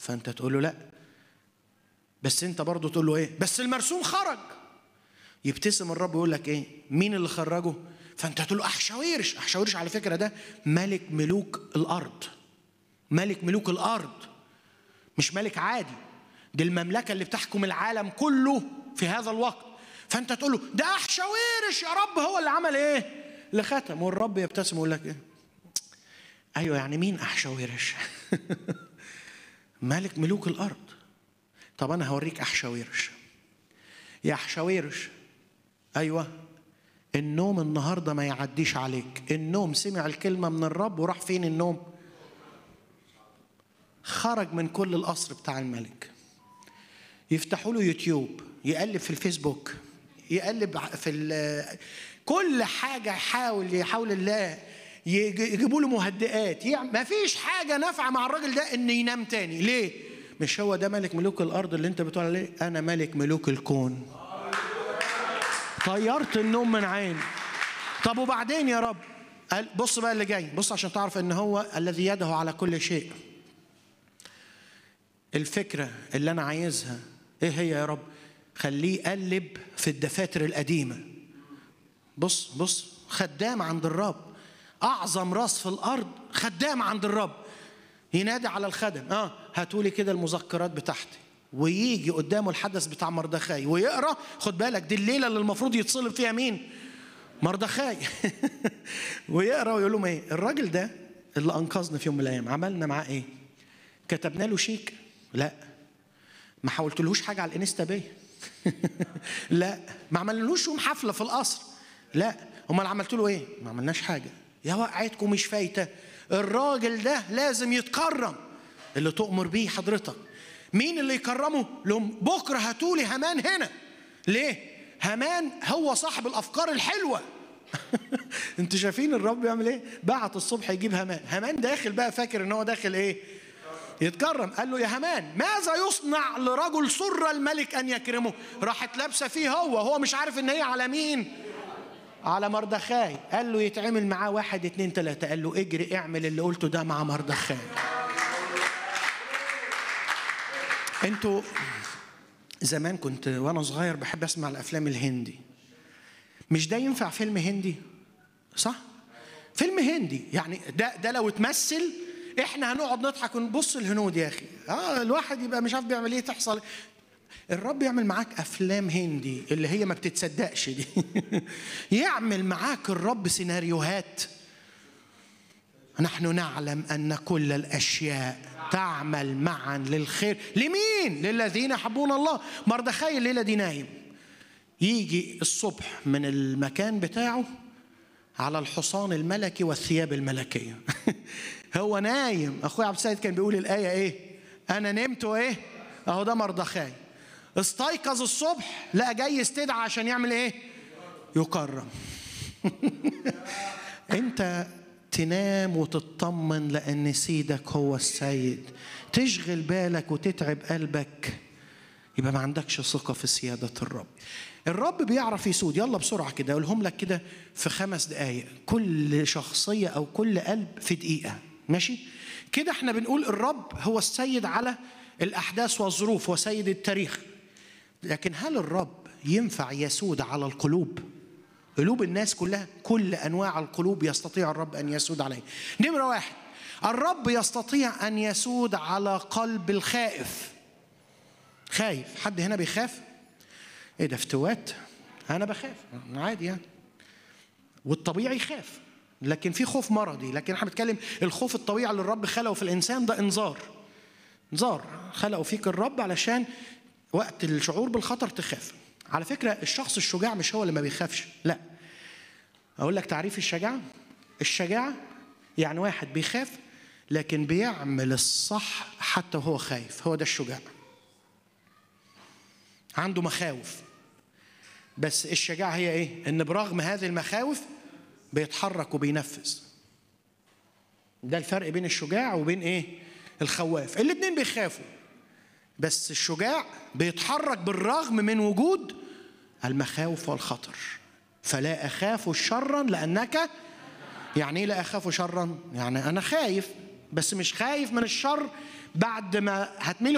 فانت تقول له لا بس انت برضه تقول له ايه بس المرسوم خرج يبتسم الرب ويقول لك ايه مين اللي خرجه فانت تقول له احشاويرش احشاويرش على فكره ده ملك ملوك الارض ملك ملوك الارض مش ملك عادي دي المملكه اللي بتحكم العالم كله في هذا الوقت فانت تقول له ده احشاويرش يا رب هو اللي عمل ايه اللي ختم والرب يبتسم ويقول لك ايه ايوه يعني مين احشاويرش ملك ملوك الارض طب انا هوريك احشاويرش يا احشاويرش ايوه النوم النهارده ما يعديش عليك النوم سمع الكلمه من الرب وراح فين النوم خرج من كل القصر بتاع الملك يفتحوا له يوتيوب يقلب في الفيسبوك يقلب في كل حاجه يحاول يحاول الله يجيبوا له مهدئات يعني ما فيش حاجه نافعه مع الراجل ده ان ينام تاني ليه مش هو ده ملك ملوك الارض اللي انت بتقول عليه انا ملك ملوك الكون طيرت النوم من عيني طب وبعدين يا رب قال بص بقى اللي جاي بص عشان تعرف ان هو الذي يده على كل شيء الفكره اللي انا عايزها ايه هي يا رب خليه يقلب في الدفاتر القديمه بص بص خدام عند الرب اعظم راس في الارض خدام عند الرب ينادي على الخدم اه هاتوا لي كده المذكرات بتاعتي ويجي قدامه الحدث بتاع مردخاي ويقرا خد بالك دي الليله اللي المفروض يتصلب فيها مين مردخاي ويقرا ويقول لهم ايه الراجل ده اللي انقذنا في يوم من الايام عملنا معاه ايه كتبنا له شيك لا ما حاولتلهوش حاجه على الانستا باي لا ما عملنالوش يوم حفله في القصر لا امال عملت له ايه ما عملناش حاجه يا وقعتكم مش فايته الراجل ده لازم يتكرم اللي تؤمر بيه حضرتك مين اللي يكرمه لهم بكره هاتولي همان هنا ليه همان هو صاحب الافكار الحلوه انتوا شايفين الرب بيعمل ايه بعت الصبح يجيب همان همان داخل بقى فاكر ان هو داخل ايه يتكرم قال له يا همان ماذا يصنع لرجل سر الملك ان يكرمه راحت لابسه فيه هو هو مش عارف ان هي على مين على مردخاي قال له يتعمل معاه واحد اتنين تلاتة قال له اجري اعمل اللي قلته ده مع مردخاي انتوا زمان كنت وانا صغير بحب اسمع الافلام الهندي مش ده ينفع فيلم هندي صح فيلم هندي يعني ده ده لو اتمثل احنا هنقعد نضحك ونبص الهنود يا اخي اه الواحد يبقى مش عارف بيعمل ايه تحصل الرب يعمل معاك افلام هندي اللي هي ما بتتصدقش دي يعمل معاك الرب سيناريوهات نحن نعلم ان كل الاشياء تعمل معا للخير لمين للذين يحبون الله مردخاي الليله دي نايم يجي الصبح من المكان بتاعه على الحصان الملكي والثياب الملكيه هو نايم اخويا عبد السيد كان بيقول الايه ايه انا نمت وايه اهو ده مردخاي استيقظ الصبح لقى جاي يستدعى عشان يعمل ايه يكرم انت تنام وتطمن لان سيدك هو السيد تشغل بالك وتتعب قلبك يبقى ما عندكش ثقه في سياده الرب الرب بيعرف يسود يلا بسرعه كده اقولهم لك كده في خمس دقائق كل شخصيه او كل قلب في دقيقه ماشي كده احنا بنقول الرب هو السيد على الاحداث والظروف وسيد التاريخ لكن هل الرب ينفع يسود على القلوب قلوب الناس كلها كل انواع القلوب يستطيع الرب ان يسود عليه نمره واحد الرب يستطيع ان يسود على قلب الخائف خايف حد هنا بيخاف ايه ده افتوات انا بخاف عادي يعني والطبيعي يخاف لكن في خوف مرضي لكن احنا بنتكلم الخوف الطبيعي اللي الرب خلقه في الانسان ده انذار انذار خلقه فيك الرب علشان وقت الشعور بالخطر تخاف على فكره الشخص الشجاع مش هو اللي ما بيخافش لا اقول لك تعريف الشجاعه الشجاعه يعني واحد بيخاف لكن بيعمل الصح حتى وهو خايف هو ده الشجاع عنده مخاوف بس الشجاعة هي ايه؟ ان برغم هذه المخاوف بيتحرك وبينفذ. ده الفرق بين الشجاع وبين ايه؟ الخواف، الاتنين بيخافوا. بس الشجاع بيتحرك بالرغم من وجود المخاوف والخطر. فلا اخاف شرا لانك يعني ايه لا اخاف شرا؟ يعني انا خايف بس مش خايف من الشر بعد ما هتميلي